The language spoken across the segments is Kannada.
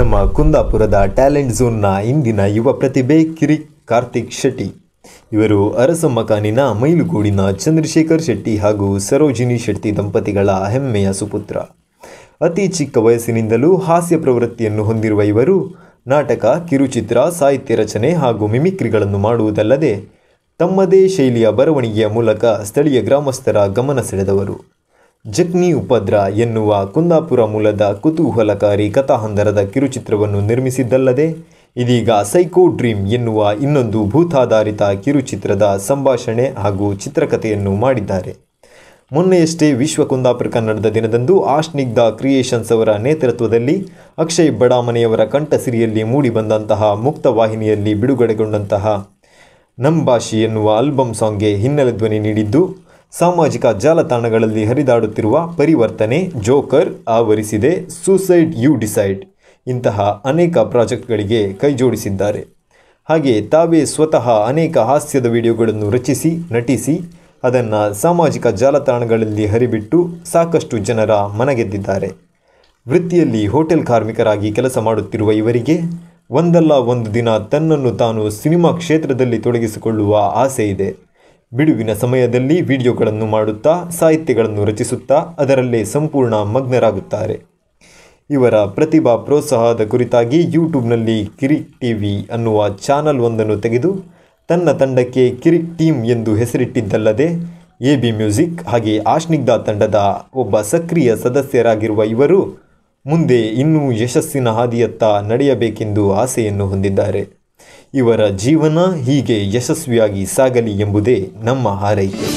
ನಮ್ಮ ಕುಂದಾಪುರದ ಟ್ಯಾಲೆಂಟ್ ಝೋನ್ನ ಇಂದಿನ ಯುವ ಪ್ರತಿಭೆ ಕಿರಿಕ್ ಕಾರ್ತಿಕ್ ಶೆಟ್ಟಿ ಇವರು ಅರಸಮ್ಮಕಾನಿನ ಮೈಲುಗೂಡಿನ ಚಂದ್ರಶೇಖರ್ ಶೆಟ್ಟಿ ಹಾಗೂ ಸರೋಜಿನಿ ಶೆಟ್ಟಿ ದಂಪತಿಗಳ ಹೆಮ್ಮೆಯ ಸುಪುತ್ರ ಅತಿ ಚಿಕ್ಕ ವಯಸ್ಸಿನಿಂದಲೂ ಹಾಸ್ಯ ಪ್ರವೃತ್ತಿಯನ್ನು ಹೊಂದಿರುವ ಇವರು ನಾಟಕ ಕಿರುಚಿತ್ರ ಸಾಹಿತ್ಯ ರಚನೆ ಹಾಗೂ ಮಿಮಿಕ್ರಿಗಳನ್ನು ಮಾಡುವುದಲ್ಲದೆ ತಮ್ಮದೇ ಶೈಲಿಯ ಬರವಣಿಗೆಯ ಮೂಲಕ ಸ್ಥಳೀಯ ಗ್ರಾಮಸ್ಥರ ಗಮನ ಸೆಳೆದವರು ಜಕ್ನಿ ಉಪದ್ರ ಎನ್ನುವ ಕುಂದಾಪುರ ಮೂಲದ ಕುತೂಹಲಕಾರಿ ಕಥಾಹಂದರದ ಕಿರುಚಿತ್ರವನ್ನು ನಿರ್ಮಿಸಿದ್ದಲ್ಲದೆ ಇದೀಗ ಸೈಕೋ ಡ್ರೀಮ್ ಎನ್ನುವ ಇನ್ನೊಂದು ಭೂತಾಧಾರಿತ ಕಿರುಚಿತ್ರದ ಸಂಭಾಷಣೆ ಹಾಗೂ ಚಿತ್ರಕಥೆಯನ್ನು ಮಾಡಿದ್ದಾರೆ ಮೊನ್ನೆಯಷ್ಟೇ ವಿಶ್ವ ಕುಂದಾಪುರ ಕನ್ನಡದ ದಿನದಂದು ಆಶ್ನಿಗ್ಧ ಕ್ರಿಯೇಷನ್ಸ್ ಅವರ ನೇತೃತ್ವದಲ್ಲಿ ಅಕ್ಷಯ್ ಬಡಾಮನೆಯವರ ಕಂಠಸಿರಿಯಲ್ಲಿ ಮೂಡಿಬಂದಂತಹ ಮುಕ್ತ ವಾಹಿನಿಯಲ್ಲಿ ಬಿಡುಗಡೆಗೊಂಡಂತಹ ನಮ್ ಭಾಷೆ ಎನ್ನುವ ಆಲ್ಬಮ್ ಸಾಂಗ್ಗೆ ಹಿನ್ನೆಲೆ ಧ್ವನಿ ನೀಡಿದ್ದು ಸಾಮಾಜಿಕ ಜಾಲತಾಣಗಳಲ್ಲಿ ಹರಿದಾಡುತ್ತಿರುವ ಪರಿವರ್ತನೆ ಜೋಕರ್ ಆವರಿಸಿದೆ ಸೂಸೈಡ್ ಯು ಡಿಸೈಡ್ ಇಂತಹ ಅನೇಕ ಪ್ರಾಜೆಕ್ಟ್ಗಳಿಗೆ ಕೈಜೋಡಿಸಿದ್ದಾರೆ ಹಾಗೆ ತಾವೇ ಸ್ವತಃ ಅನೇಕ ಹಾಸ್ಯದ ವಿಡಿಯೋಗಳನ್ನು ರಚಿಸಿ ನಟಿಸಿ ಅದನ್ನು ಸಾಮಾಜಿಕ ಜಾಲತಾಣಗಳಲ್ಲಿ ಹರಿಬಿಟ್ಟು ಸಾಕಷ್ಟು ಜನರ ಮನಗೆದ್ದಿದ್ದಾರೆ ವೃತ್ತಿಯಲ್ಲಿ ಹೋಟೆಲ್ ಕಾರ್ಮಿಕರಾಗಿ ಕೆಲಸ ಮಾಡುತ್ತಿರುವ ಇವರಿಗೆ ಒಂದಲ್ಲ ಒಂದು ದಿನ ತನ್ನನ್ನು ತಾನು ಸಿನಿಮಾ ಕ್ಷೇತ್ರದಲ್ಲಿ ತೊಡಗಿಸಿಕೊಳ್ಳುವ ಆಸೆ ಇದೆ ಬಿಡುವಿನ ಸಮಯದಲ್ಲಿ ವಿಡಿಯೋಗಳನ್ನು ಮಾಡುತ್ತಾ ಸಾಹಿತ್ಯಗಳನ್ನು ರಚಿಸುತ್ತಾ ಅದರಲ್ಲೇ ಸಂಪೂರ್ಣ ಮಗ್ನರಾಗುತ್ತಾರೆ ಇವರ ಪ್ರತಿಭಾ ಪ್ರೋತ್ಸಾಹದ ಕುರಿತಾಗಿ ಯೂಟ್ಯೂಬ್ನಲ್ಲಿ ಕಿರಿಕ್ ಟಿವಿ ಅನ್ನುವ ಚಾನಲ್ ಒಂದನ್ನು ತೆಗೆದು ತನ್ನ ತಂಡಕ್ಕೆ ಕಿರಿಕ್ ಟೀಮ್ ಎಂದು ಹೆಸರಿಟ್ಟಿದ್ದಲ್ಲದೆ ಎ ಬಿ ಮ್ಯೂಸಿಕ್ ಹಾಗೆ ಆಶ್ನಿಗ್ಧ ತಂಡದ ಒಬ್ಬ ಸಕ್ರಿಯ ಸದಸ್ಯರಾಗಿರುವ ಇವರು ಮುಂದೆ ಇನ್ನೂ ಯಶಸ್ಸಿನ ಹಾದಿಯತ್ತ ನಡೆಯಬೇಕೆಂದು ಆಸೆಯನ್ನು ಹೊಂದಿದ್ದಾರೆ ಇವರ ಜೀವನ ಹೀಗೆ ಯಶಸ್ವಿಯಾಗಿ ಸಾಗಲಿ ಎಂಬುದೇ ನಮ್ಮ ಹಾರೈಕೆ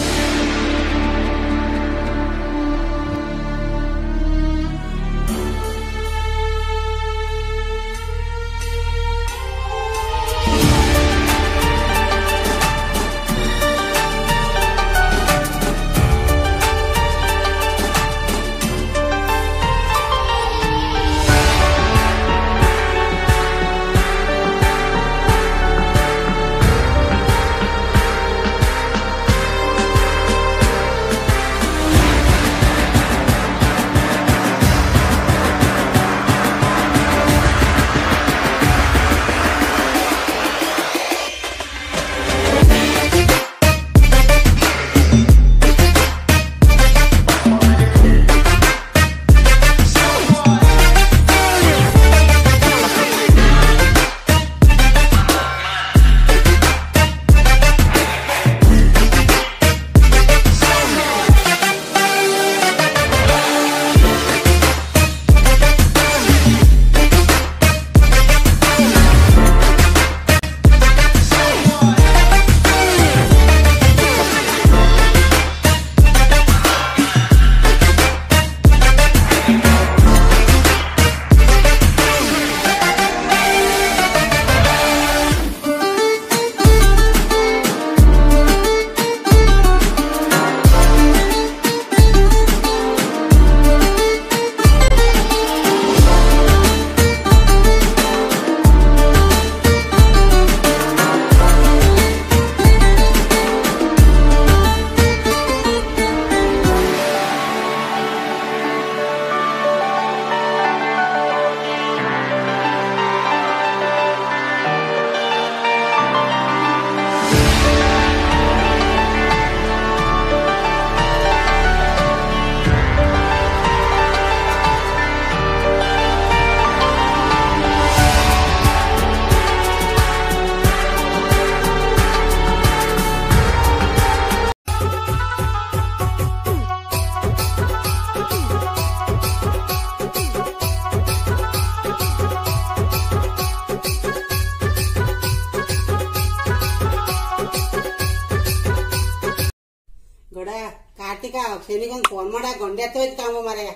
ಗೌಡ ಕಾರ್ತಿಕ ಶನಿಗೊಂದು ಫೋನ್ ಮಾಡ ಗೊಂಡೆ ಎತ್ತೋಯ್ತು ಕಾಂಬ ಮಾರಾಯ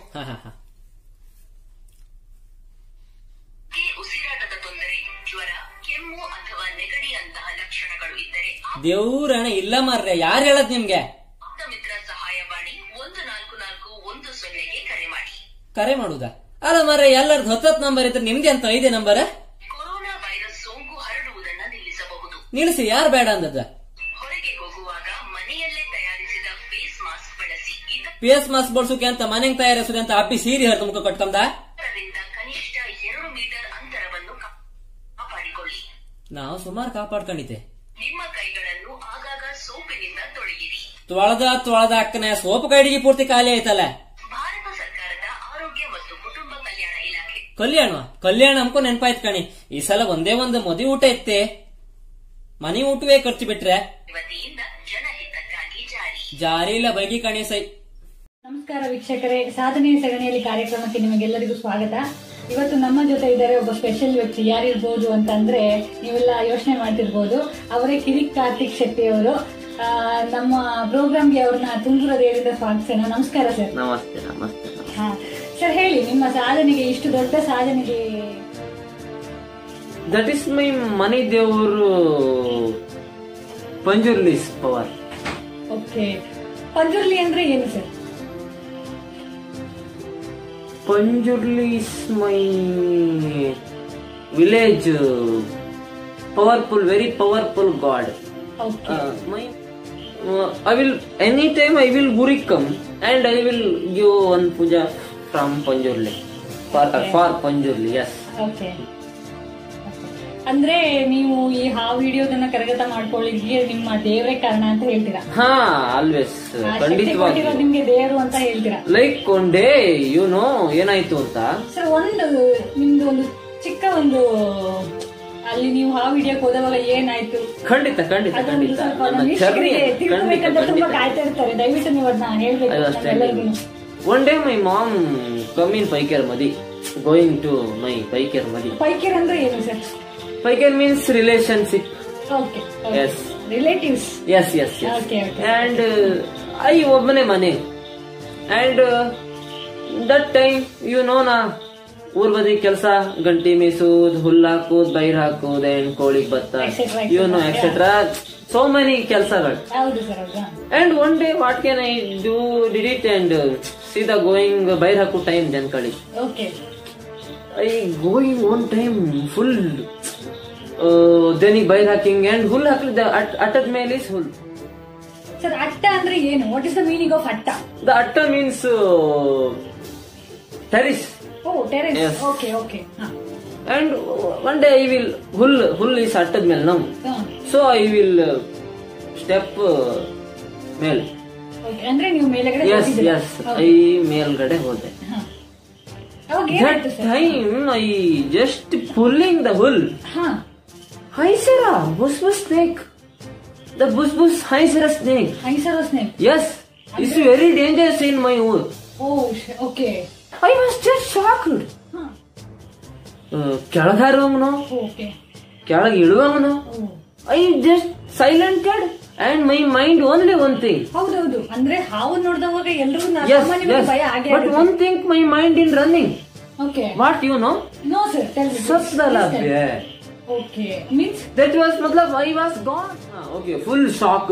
ಈ ಉಸಿರಾಟದ ತೊಂದರೆ ಜ್ವರ ಕೆಮ್ಮು ಅಥವಾ ನೆಗಡಿಯಂತಹ ಲಕ್ಷಣಗಳು ಇದ್ದರೆ ದೇವ್ರಣ ಇಲ್ಲ ಮಾರ್ರೆ ಯಾರು ಹೇಳದ್ ನಿಮ್ಗೆ ಆಪ್ತ ಮಿತ್ರ ಸಹಾಯವಾಣಿ ಒಂದು ನಾಲ್ಕು ನಾಲ್ಕು ಒಂದು ಸೊನ್ನೆಗೆ ಕರೆ ಮಾಡಿ ಕರೆ ಮಾಡುದಾ ಅಲ್ಲ ಮಾರ್ರೆ ಎಲ್ಲರದ್ದು ಹತ್ತತ್ ನಂಬರ್ ಇದ್ರೆ ನಿಮ್ದೆ ಅಂತ ಐದೆ ನಂಬರ್ ಕೊರೋನಾ ವೈರಸ್ ಸೋಂಕು ಹರಡುವುದನ್ನ ನಿಲ್ಲಿಸಬಹುದು ನಿಲ್ಲಿಸಿ ಯಾರು ಬೇಡ ಅಂದದ ಹೊರಗೆ ಹೋಗುವಾಗ ಮನೆಯಲ್ಲೇ ತಯಾರಿಸಿದ ಫೇಸ್ ಮಾಸ್ಕ್ ಬಳಸಿ ಪಿ ಎಸ್ ಮಾಸ್ ಬಳಸುಕೆ ಅಂತ ಮನೆಗೆ ತಯಾರಿಸುದೆ ಅಂತ ಅಪ್ಪಿ ಸೀರೆ ಹರಿದು ಮುಖ ಕಟ್ಕೊಂಡ ಇದರಿಂದ ಕನಿಷ್ಠ ಎರಡು ಮೀಟರ್ ಅಂತರ ನಾವು ಸುಮಾರು ಕಾಪಾಡ್ಕೊಂಡಿದ್ದೆ ನಿಮ್ಮ ಕೈಗಳನ್ನು ಆಗಾಗ ಸೋಪಿನಿಂದ ತೊಳೆಯಿರಿ ತೊಳೆದ ತೊಳೆದ ಅಕ್ಕನ ಸೋಪು ಕೈಡಿಗೆ ಪೂರ್ತಿ ಖಾಲಿ ಆಯ್ತಲ್ಲ ಭಾರತ ಸರ್ಕಾರದ ಆರೋಗ್ಯ ಮತ್ತು ಕುಟುಂಬ ಕಲ್ಯಾಣ ಇಲಾಖೆ ಕಲ್ಯಾಣ ಕಲ್ಯಾಣ ಅನ್ಕೊ ನೆನಪಾಯ್ತು ಕಣಿ ಈ ಸಲ ಒಂದೇ ಒಂದು ಮದುವೆ ಊಟ ಇತ್ತೆ ಮನೆ ಊಟವೇ ಖರ್ಚು ಬಿಟ್ರೆ ವತಿಯಿಂದ ಜನಹಿತಕ್ಕಾಗಿ ಜಾರಿ ಜಾರಿ ಇಲ್ಲ ಬೈಕಿ ಕಣಿ ಸೈ ನಮಸ್ಕಾರ ವೀಕ್ಷಕರೇ ಸಾಧನೆ ಸಗಣಿಯಲ್ಲಿ ಕಾರ್ಯಕ್ರಮಕ್ಕೆ ನಿಮಗೆಲ್ಲರಿಗೂ ಸ್ವಾಗತ ಇವತ್ತು ನಮ್ಮ ಜೊತೆ ಇದ್ದಾರೆ ಒಬ್ಬ ಸ್ಪೆಷಲ್ ವ್ಯಕ್ತಿ ಯಾರಿರ್ಬೋದು ಅಂತಂದ್ರೆ ನೀವೆಲ್ಲ ಯೋಚನೆ ಮಾಡ್ತಿರ್ಬೋದು ಅವರೇ ಕಿರಿಕ್ ಕಾರ್ತಿಕ್ ಶೆಟ್ಟಿ ಅವರು ಆ, ನಮ್ಮ ಪ್ರೋಗ್ರಾಮ್ಗೆ ಅವ್ರನ್ನ ತುಂಗುರದೇರಿಂದ ಸ್ವಾಗತಿಸೋಣ ನಮಸ್ಕಾರ ಸರ್ ನಮಸ್ತೆ ನಮಸ್ತೆ ಹಾ ಸರ್ ಹೇಳಿ ನಿಮ್ಮ ಸಾಧನೆಗೆ ಇಷ್ಟು ದೊಡ್ಡ ಸಾಧನೆಗೆ ದಟ್ ಇಸ್ ಮೈ ಮನಿ ದೇವರು ಪಂಜುರ್ಲಿಸ್ ಪವರ್ ಓಕೆ ಪಂಜುರ್ಲಿ ಅಂದ್ರೆ ಏನು sir Panjurli is my village powerful very powerful god okay my uh, I will anytime I will Guri come and I will give one puja from Panjurli for Okay. for Panjurli yes okay ಅಂದ್ರೆ ನೀವು ಈ ಆ ವಿಡಿಯೋದನ್ನ ಕರಗತ ಮಾಡ್ಕೊಳ್ಳಿಕ್ಕೆ ನಿಮ್ಮ ದೇವರೇ ಕಾರಣ ಅಂತ ಹೇಳ್ತೀರಾ ಹಾ ಆಲ್ವೇಸ್ ಆ ಶಕ್ತಿ ಖಂಡಿತವಾಗಿ ಕೊಟ್ಟಿರೋದು ನಿಮ್ಗೆ ದೇವರು ಅಂತ ಹೇಳ್ತೀರಾ ಲೈಕ್ ಕೊಂಡೆ ಯು ನೋ ಏನಾಯ್ತು ಅಂತ ಸರ್ ಒಂದು ನಿಮ್ದು ಒಂದು ಚಿಕ್ಕ ಒಂದು ಅಲ್ಲಿ ನೀವು ಆ ವಿಡಿಯೋಕ್ ಹೋದವಾಗ ಏನಾಯ್ತು ಖಂಡಿತ ಖಂಡಿತ ಅದೊಂದು ಖಂಡಿತ ಸ್ವಲ್ಪ ನನ್ನ ನಮ್ಮ ಚರ್ನಿ ವೀಕ್ಷಕರಿಗೆ ಖಂಡಿತ ತಿಳ್ಕೊಬೇಕಂತ ತುಂಬಾ ಖಂಡಿತ ಕಾಯ್ತಾ ಇರ್ತಾರೆ ದಯವಿಟ್ಟು ನೀವು ಅದನ್ನ ಹೇಳ್ಬೇಕು I was telling ನಮ್ಮೆಲ್ಲರಿಗೂ one day my mom come in Paikar Madi going to my Paikar Madi ಪೈಕರ್ ಅಂದ್ರೆ ಏನು sir Paikar means relationship okay Yes. Relatives yes yes yes Okay, okay. and uh, I ಒಬ್ಬನೇ ಮನೆ and uh, that time you know ನಾ ಊರ್ ಬದಿ ಕೆಲಸ ಗಂಟಿ ಮೀಸುದ್ ಹುಲ್ಲು ಹಾಕುದ್ ಬೈರ್ ಹಾಕುದ್ ಅಂಡ್ ಕೋಳಿಗ್ ಭತ್ತ Etcetera, you know etcetera, etcetera so many ಕೆಲಸಗಳು ಹೌದು ಸರ್ ಹೌದಾ and one day what can I do did it and ಸೀದಾ ಗೋಯಿಂಗ್ ಬೈರ್ ಹಾಕು ಟೈಮ್ ಜನಕಳಿ okay I going one time full ದೆನಿಗ್ ಬೈರ್ ಹಾಕಿಂಗ್ ಅಂಡ್ ಹುಲ್ ಹಾಕ್ಲಿದ್ದ ಅಟ್ಟದ ಮೇಲೆ ಇಸ್ ಹುಲ್ ಸರ್ ಅಟ್ಟ ಅಂದ್ರೆ ಏನು what is the meaning of ಅಟ್ಟ ದ ಅಟ್ಟ means terrace oh terrace Yes. Okay okay ಹಾ and one day I will ಹುಲ್ ಹುಲ್ ಇಸ್ ಅಟ್ಟದ ಮೇಲೆ ನಮ್ ಹಾ. ಸೊ ಐ ವಿಲ್ ಸ್ಟೆಪ್ ಮೇಲೆ Okay, ಅಂದ್ರೆ ನೀವು ಮೇಲ್ಗಡೆ ಎಸ್ ಹೋಗಿದ್ದೀರಾ? ಎಸ್ ಹೌದು. ಐ ಮೇಲ್ಗಡೆ ಹೋದೆ ಹಾ. ಅವಾಗ That ಏನಾಯ್ತು sir time I just pulling the wool. ಹಾ Hi Sarah, bush bush snake. The bush bush hi Sarah snake. ಐಸರ snake Yes, it's very dangerous in my wool. Oh okay I was just shocked. ಹಾ ಕೆಳಗೆ ಹಾರುವವನು ಓಕೆ ಕೆಳಗೆ ಇಳುವವನು oh I just silented and my mind only one thing ಹೌದೌದು ಅಂದ್ರೆ ಹಾವು ನೋಡಿದವಾಗ ಎಲ್ರಿಗೂ ನಾ- ಎಸ್ ಸಾಮಾನ್ಯವಾಗಿ ಭಯ ಆಗೇ but one thing my mind in running okay what you know no sir tell ಸತ್ತಲ್ಲ okay means That was matlab I was gone. Ah, okay, full shocked.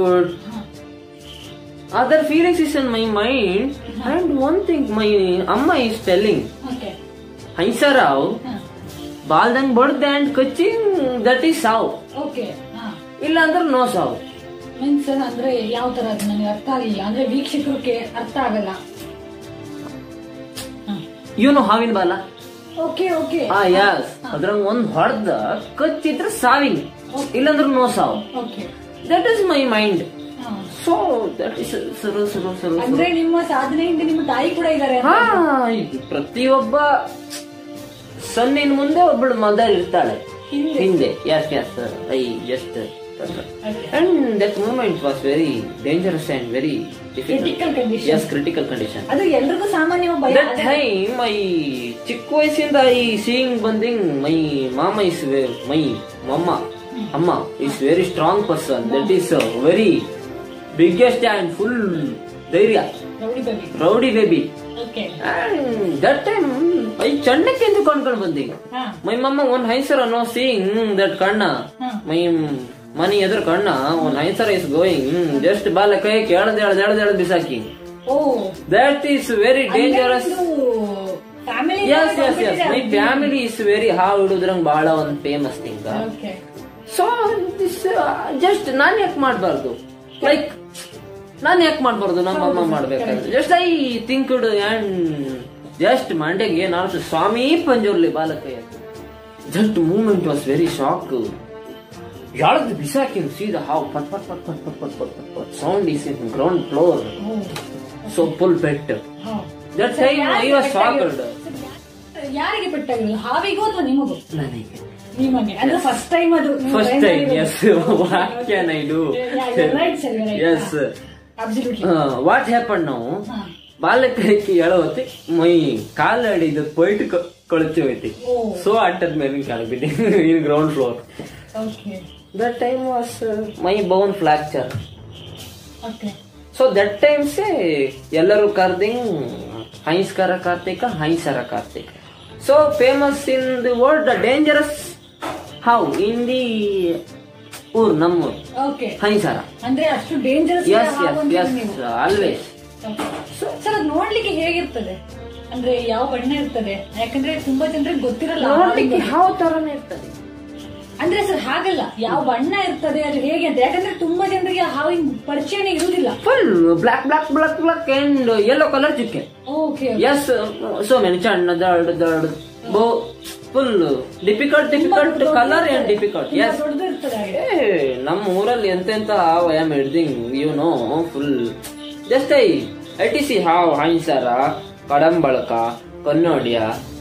Other feelings is in my mind. And one thing my amma is telling, okay Haisarao, ಹಾ Baldan ಬಡ್ದೆ and ಕಚ್ಚಿಂಗ್ ದಟ್ ಈಸ್ ಸಾವು ಓಕೆ ಹಾ ಇಲ್ಲ ಅಂದ್ರೆ ನೋ ಸಾವು ಮೀನ್ಸ್ ಅಂದ್ರೆ ಯಾವ ತರ ಅದು ನನಗೆ ಅರ್ಥ ಆಗಿಲ್ಲ ಅಂದ್ರೆ ವೀಕ್ಷಕರಿಗೆ ಅರ್ಥ ಆಗಲ್ಲ ಇವನು ಹಾವಿನ ಬಾಲ ಓಕೆ ಓಕೆ ಆ ಯಾಸ್ ಅದ್ರಂಗ ಒಂದ್ ಹೊಡೆದ ಕಚ್ಚಿದ್ರೆ ಸಾವಿನ ಇಲ್ಲಾಂದ್ರೆ ನೋ ಸಾವು okay that is my mind ಹಾ ಸೊ ದಟ್ ಇಸ್ ಸರು ಸರು ಸರು ಅಂದ್ರೆ ನಿಮ್ಮ ಸಾಧನೆಯಿಂದ ನಿಮ್ಮ ತಾಯಿ ಕೂಡ ಇದ್ದಾರೆ ಹಾ ಇದು ಪ್ರತಿಯೊಬ್ಬ ಸನ್ನಿನ ಮುಂದೆ ಒಬ್ಬಳು ಮದರ್ ಇರ್ತಾಳೆ ಹಿಂದೆ. ಹಿಂದೆ yes yes I just Okay. And that moment was very dangerous and very Critical condition. Yes critical condition ಅದು ಎಲ್ರಿಗೂ ಸಾಮಾನ್ಯ ಭಯ ದಟ್ ಟೈಮ್ ಮೈ ಚಿಕ್ಕ ವಯಸ್ಸಿಂದ ಐ ಸೀಯಿಂಗ್ ಬಂದಿಂಗ್ ಮೈ ಮಾಮ ಇಸ್ ಮೈ ಮಮ್ಮ ಅಮ್ಮ is very strong person that is very biggest and full ಧೈರ್ಯ rowdy baby rowdy baby okay And that time, I ಚಂಡಕ್ಕೆ ಎಂದು ಕೊಂಡ್ಕೊಂಡು ಬಂದಿ ಹಾ ಮೈ ಮಮ್ಮ ಒಂದ್ ಹೈಸರ ನೋ ಸೀಯಿಂಗ್ ದಟ್ ಕಣ್ಣ ಹಾ. ಮೈ ಮನಿ ಎದುರು ಕಣ್ಣ ಒಂದ್ ಹೈಸರ ಇಸ್ ಗೋಯಿಂಗ್ ಜಸ್ಟ್ ಬಾಲ ಕೈ ಎಳ್ದ್ ಎಳ್ದ್ ಎಳ್ದ್ ಎಳ್ದ್ ಬಿಸಾಕಿ oh that is very dangerous family yes yes yes my family is very ಹಾವು ಹಿಡುದ್ರಂಗ್ ಬಹಳ ಒಂದ್ famous thing okay so this just ನಾನ್ ಯಾಕೆ ಮಾಡ್ಬಾರ್ದು ಲೈಕ್ ನಾನ್ ಯಾಕೆ ಮಾಡ್ಬಾರ್ದು ನಮ್ಮ ಅಮ್ಮ ಮಾಡ್ಬೇಕಾದ್ರೆ just I thinked and just ಮಂಡ್ಯಗೆ ಏನಾದ್ರು ಸ್ವಾಮಿ ಪಂಜುರ್ಲಿ ಬಾಲಕಯ್ಯ that moment was very shock ಎಳ್ದು ಬಿಸಾಕಿನ್ ಸೀದಾ ಹಾವು ಪಟ್ ಪಟ್ ಪಟ್ ಪಟ್ ಪಟ್ ಪಟ್ ಪಟ್ ಪಟ್ ಪಟ್ sound is in ground floor so full ಬೆಟ್ that time I was shocked ಯಾರಿಗೆ ಪೆಟ್ಟಾಗಿಲ್ಲ ಹಾವಿಗೂ ಅಥವಾ ನಿಮಗೂ ನನಗೆ ನಿಮಗೆ ಅಂದ್ರೆ ಫಸ್ಟ್ ಟೈಮ್ ಅದು ನೀವು ಫಸ್ಟ್ train ಟೈಮ್ ಆಗಿರೋದು. Yes what can I do Yeah, you're right, sir, you're right. Yes Absolutely. What happen ನಾವು ಹಾ. ಬಾಲಕೈಕಿ ಎಳವತ್ತಿ ಮೈ ಕಾಲಡಿದ ಪೊಯ್ಟ್ ಕೊಳಚಿ ಹೋಯ್ತಿ ಓ. ಸೊ ಅಟ್ಟದ ಮೇಲೆ ಕಾಣಬಿಟ್ಟಿ in ground floor Okay. That time was my bone fracture Okay. So that times ಎಲ್ಲರೂ ಕರ್ದಿಂಗ್ ಹೈಸ್ಕರ ಕಾರ್ತಿಕ ಹೈಸರ Karthika so famous in the world the dangerous how in the ಊರ್ ನಮ್ಮೂರ್ Okay. ಹೈಸರ ಅಂದ್ರೆ ಅಷ್ಟು dangerous yes yes yes always sir ಅದು ನೋಡ್ಲಿಕ್ಕೆ ಹೇಗಿರ್ತದೆ ಅಂದ್ರೆ ಯಾವ ಬಣ್ಣ ಇರ್ತದೆ ಯಾಕಂದ್ರೆ ತುಂಬಾ ಜನರಿಗೆ ಗೊತ್ತಿರಲ್ಲ ನೋಡ್ಲಿಕ್ಕೆ ಯಾವ ತರನೇ ಇರ್ತದೆ ಅಂದ್ರೆ ಸರ್ ಹಾಗಲ್ಲ ಯಾವ ಬಣ್ಣ ಇರ್ತದೆ ಅದು ಹೇಗೆ ಅಂತ ಯಾಕಂದ್ರೆ ತುಂಬಾ ಜನರಿಗೆ ಹಾವಿನ ಪರಿಚಯನೇ ಇರುವುದಿಲ್ಲ full black black black black and yellow colour ಚಿಕ್ಕೆ ಓಕೆ ಎಸ್ ಸೊ ಮೆನಿ ಚಣ್ಣ ದರ್ಡ್ ದರ್ಡ್ ಬೋ full difficult difficult colour and difficult yes ದೊಡ್ಡದು ಇರ್ತದೆ ಹಾಗೆ ಏ, ನಮ್ಮ ಊರಲ್ಲಿ ಎಂತೆಂತ ಹಾವ್ ಐ ಆಮ್ ಹಿಡ್ದಿಂಗ್ you know full just I I ಟಿ ಸಿ ಹಾವ್ ಹೈನ್ಸರ ಕಡಂಬಳಕ ಕನ್ನೋಡಿಯ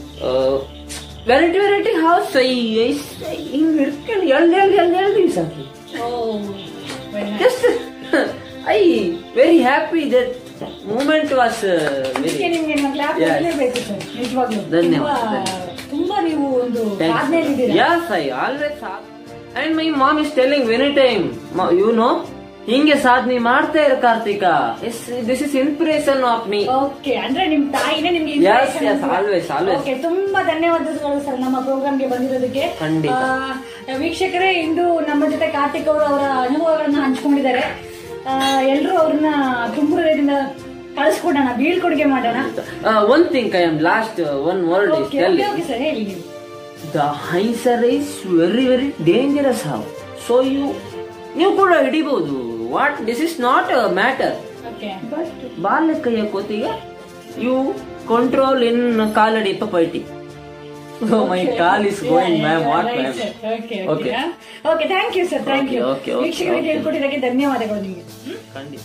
ವೆರೈಟಿ ವೆರೈಟಿ ಹಾವ್ಸ್ ಐ ಹಿಂಗ್ ಹಿಡ್ಕೊಂಡು ಎಳ್ದು ಎಳ್ದು ಎಳ್ದು ಎಳ್ದು ಸಾಕಿ oh very nice. Just I very happy that moment was ಅದಕ್ಕೆ ವೆರಿ ನಿಮ್ಗೆ ನಮ್ಮ ಕ್ಲಾಪ್ Yes. ಕೊಡ್ಲೇಬೇಕು ಸರ್ ನಿಜವಾಗ್ಲೂ ಧನ್ಯವಾದ, ತುಂಬಾ- ತುಂಬಾ ನೀವು ಒಂದು ಸಾಧನೆಯಲ್ಲಿದ್ದೀರಾ Yes, I always have. And my mom is telling many time, "Ma- you know, ಹಿಂಗೆ ಸಾಧನೆ ಮಾಡ್ತಾ ಇರು Karthika this is inspiration of me okay ಅಂದ್ರೆ ನಿಮ್ ತಾಯಿನೇ ನಿಮ್ಗೆ Yes, inspiration yes, ಅಂತ. always, always. Okay, ತುಂಬಾ ಧನ್ಯವಾದಗಳು ಸರ್ ನಮ್ಮ ಪ್ರೋಗ್ರಾಮ್ಗೆ ಬಂದಿರೋದಕ್ಕೆ ಖಂಡಿತ. ಆ, ವೀಕ್ಷಕರೇ ಇಂದು ನಮ್ಮ ಜೊತೆ ಕಾರ್ತಿಕ್ ಅವರು ಅವರ ಅನುಭವಗಳನ್ನ ಹಂಚ್ಕೊಂಡಿದ್ದಾರೆ ಎಲ್ಲರೂ ಅವ್ರನ್ನ ತುಂಬ ಹೃದಯದಿಂದ ಕಳಿಸ್ಕೊಡೋಣ ಬೀಳ್ಕೊಡುಗೆ ಮಾಡೋಣ one thing I am last one word is okay tell okay okay sir ಹೇಳಿ ನೀವು ದ ಹೈಸರ್ ಇಸ್ ವೆರಿ ವೆರಿ ಡೇಂಜರಸ್ ಹಾವ್ ಸೊ ಯು ನೀವು ಕೂಡ ಹಿಡಿಬಹುದು what this is not matter okay but ಬಾಲಕಯ್ಯ ಕೋತಿಗೆ ಯು ಕಂಟ್ರೋಲ್ ಇನ್ ಕಾಲಡಿಪ್ಪ ಪೈಟಿ so my call is going ma'am what ma'am okay Okay. Okay okay thank you sir thank you Okay, okay, okay, ವೀಕ್ಷಕರಿಗೆ okay. ಹೇಳ್ಕೊಟ್ಟಿದ್ದಕ್ಕೆ ಧನ್ಯವಾದಗಳು ನಿಮಗೆ ಖಂಡಿತ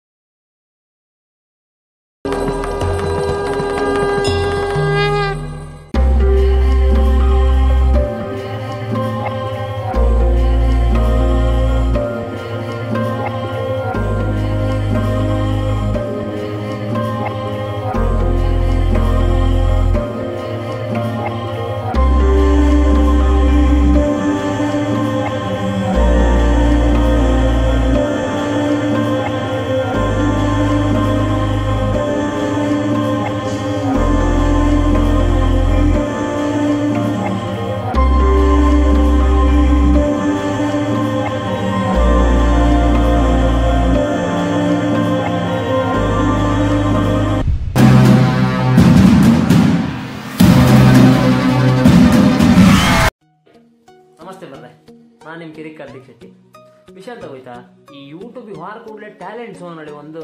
ನಮಸ್ತೆ ಬರ್ರೆ ನಾನು ನಿಮ್ಮ ಕಿರಿಕ್ ಕಾರ್ತಿಕ್ ಶೆಟ್ಟಿ ವಿಷಯ ಅಂತ ಹೋಯ್ತಾ ಈ ಯೂಟ್ಯೂಬ್ ವಾರ ಕೂಡಲೇ ಟ್ಯಾಲೆಂಟ್ ಶೋ ನೋಡಿ ಒಂದು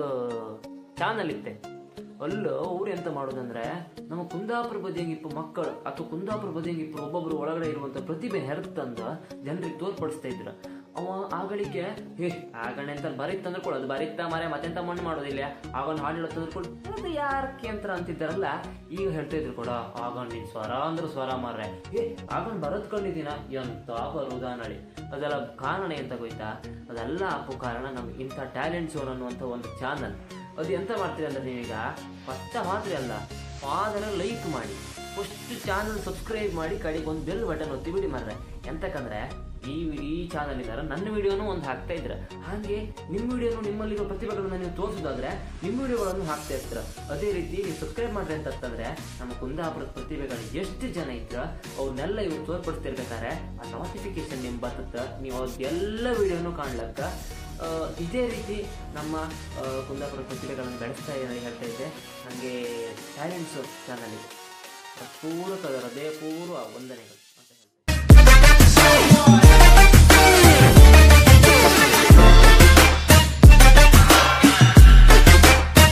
ಚಾನಲ್ ಇತ್ತೆ ಅಲ್ಲೂ ಅವ್ರು ಎಂತ ಮಾಡೋದಂದ್ರೆ ನಮ್ಮ ಕುಂದಾಪುರ ಬದಿಯಂಗಿಪ್ಪ ಮಕ್ಕಳು ಅಥವಾ ಕುಂದಾಪುರ ಬದಿಯಂಗಿಪ್ಪ ಒಬ್ಬೊಬ್ರು ಒಳಗಡೆ ಇರುವಂತ ಪ್ರತಿಭೆ ಹೆರ್ತಂದ ಜನರಿಗೆ ತೋರ್ಪಡಿಸ್ತಾ ಇದ್ರ ಅವ ಆಗಳಿಗೆ ಹೇ ಆಗಣೆ ಅಂತ ಬರೀತಂದ್ರೆ ಕೂಡ ಅದು ಬರೀತಾ ಮರೆ ಮತ್ತೆಂತ ಮಣ್ಣು ಮಾಡೋದಿಲ್ಲ ಆಗೊಂದು ಹಾಡು ಹೇಳತ್ತಂದ್ರೆ ಕೂಡ ಅದು ಯಾರಕ್ಕೆ ಅಂತ ಅಂತಿದ್ದಾರಲ್ಲ ಈಗ ಹೇಳ್ತಾ ಇದ್ರು ಕೂಡ ಆಗೊಂಡ್ ನೀನ್ ಸ್ವರ ಅಂದ್ರೆ ಸ್ವರ ಮಾರ್ರೆ ಏ ಆಗೊಂಡ್ ಬರತ್ಕೊಂಡಿದ್ದೀನ ಎಂತ ಬರುದಾ ನಳಿ ಅದೆಲ್ಲ ಕಾರಣ ಎಂತ ಗೊತ್ತಾ ಅದೆಲ್ಲ ಅಪ್ಪು ಕಾರಣ ನಮ್ಗೆ ಇಂಥ ಟ್ಯಾಲೆಂಟ್ ಶೋನ್ ಅನ್ನುವಂಥ ಒಂದು ಚಾನಲ್ ಅದು ಎಂತ ಮಾಡ್ತೀರಿ ಅಂದ್ರೆ ನೀವೀಗ ಫಸ್ಟ್ ಮಾತ್ರ ಅಲ್ಲ ಅದನ್ನ ಲೈಕ್ ಮಾಡಿ ಫಸ್ಟ್ ಚಾನಲ್ ಸಬ್ಸ್ಕ್ರೈಬ್ ಮಾಡಿ ಕಡೆಗೆ ಒಂದು ಬೆಲ್ ಬಟನ್ ಒತ್ತಿ ಬಿಡಿ ಮಾರ್ರೆ ಎಂತಕ್ಕಂದ್ರೆ ಈ ಈ ಚಾನಲ್ ಇದ್ದಾರೆ ನನ್ನ ವಿಡಿಯೋನು ಒಂದು ಹಾಕ್ತಾ ಇದ್ರೆ ಹಾಗೆ ನಿಮ್ಮ ವಿಡಿಯೋನು ನಿಮ್ಮಲ್ಲಿರೋ ಪ್ರತಿಭೆಗಳನ್ನ ನೀವು ತೋರಿಸೋದಾದ್ರೆ ನಿಮ್ಮ ವಿಡಿಯೋಗಳನ್ನು ಹಾಕ್ತಾ ಇರ್ತೀರ ಅದೇ ರೀತಿ ನೀವು ಸಬ್ಸ್ಕ್ರೈಬ್ ಮಾಡ್ರಿ ಅಂತಂದ್ರೆ ನಮ್ಮ ಕುಂದಾಪುರದ ಪ್ರತಿಭೆಗಳು ಎಷ್ಟು ಜನ ಇದ್ರ ಅವ್ರನ್ನೆಲ್ಲ ಇವ್ರು ತೋರ್ಪಡಿಸ್ತಿರ್ಬೇಕಾದ್ರೆ ಆ ನೋಟಿಫಿಕೇಶನ್ ನಿಮ್ ಬರ್ತದ ನೀವು ಎಲ್ಲ ವಿಡಿಯೋನು ಕಾಣ್ಲಕ್ಕ ಆ, ಇದೇ ರೀತಿ ನಮ್ಮ ಆ, ಕುಂದಾಪುರ ಪ್ರತಿಭೆಗಳನ್ನು ಬೆಳೆಸ್ತಾ ಇದ್ದಾರೆ ಹೇಳ್ತಾ ಇದ್ದೆ ನನಗೆ ಟ್ಯಾಲೆಂಟ್ಸ್ ಚಾನಲ್ ಇದೆ ಪೂರ್ವಕದ ಹೃದಯಪೂರ್ವ ವಂದನೆಗಳು